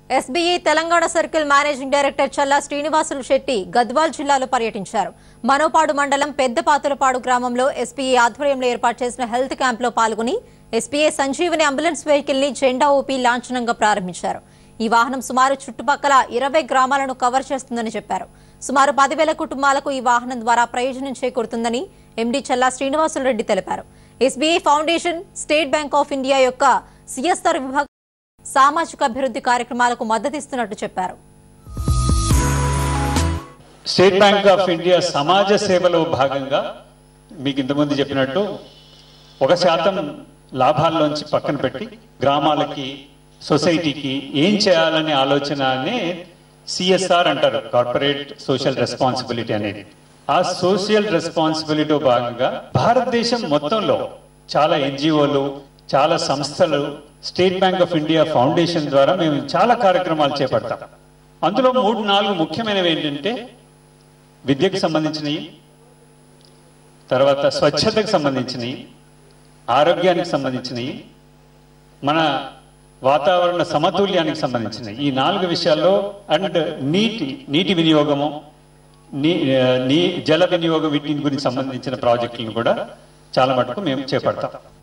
SBI Telangana circle managing director Challa Srinivasulu Shetty Gadwal జిల్లాలో పర్యటించారు మనోపాడు మండలం పెద్దపాతులపాడు గ్రామంలో ఎస్బీఐ ఆధ్వర్యంలో ఏర్పాటు చేసిన హెల్త్ క్యాంప్ లో పాల్గొని ఎస్బీఐ సంజీవని అంబులెన్స్ వెహికల్ ని జెండా ఊపి లాంఛనంగా ప్రారంభించారు ఈ వాహనం సుమారు చుట్టుపక్కల ఇరవై గ్రామాలను కవర్ చేస్తుందని చెప్పారు సుమారు పదివేల కుటుంబాలకు ఈ వాహనం ద్వారా ప్రయోజనం చేకూరుతుందని ఎండీ చల్లా శ్రీనివాసులు రెడ్డి తెలిపారు SBI foundation state bank of India యొక్క సిఎస్ఆర్ విభాగం సామాజిక అభివృద్ధి కార్యక్రమాలకు మద్దతిస్తున్నట్టు చెప్పారు స్టేట్ బ్యాంక్ ఆఫ్ ఇండియా సమాజ సేవలో భాగంగా మీకు ఇంతకుముందు చెప్పినట్టు ఒక శాతం లాభాల్లోంచి పక్కన పెట్టి గ్రామాలకి సొసైటీకి ఏం చేయాలనే ఆలోచననే సిఎస్ఆర్ అంటారు కార్పొరేట్ సోషల్ రెస్పాన్సిబిలిటీ అనేది ఆ సోషల్ రెస్పాన్సిబిలిటీ భాగంగా భారతదేశం మొత్తంలో చాలా ఎన్జిఓలు చాలా సంస్థలు state bank of India foundation ద్వారా మేము చాలా కార్యక్రమాలు చేపడతాం అందులో మూడు నాలుగు ముఖ్యమైనవి ఏంటంటే విద్యకు సంబంధించినవి తర్వాత స్వచ్ఛతకు సంబంధించినవి ఆరోగ్యానికి సంబంధించినవి మన వాతావరణ సమతుల్యానికి సంబంధించినవి ఈ నాలుగు విషయాల్లో అండ్ నీటి నీటి వినియోగము నీ నీ జల వినియోగం వీటి గురించి సంబంధించిన ప్రాజెక్టులను కూడా చాలా మటుకు మేము చేపడతాం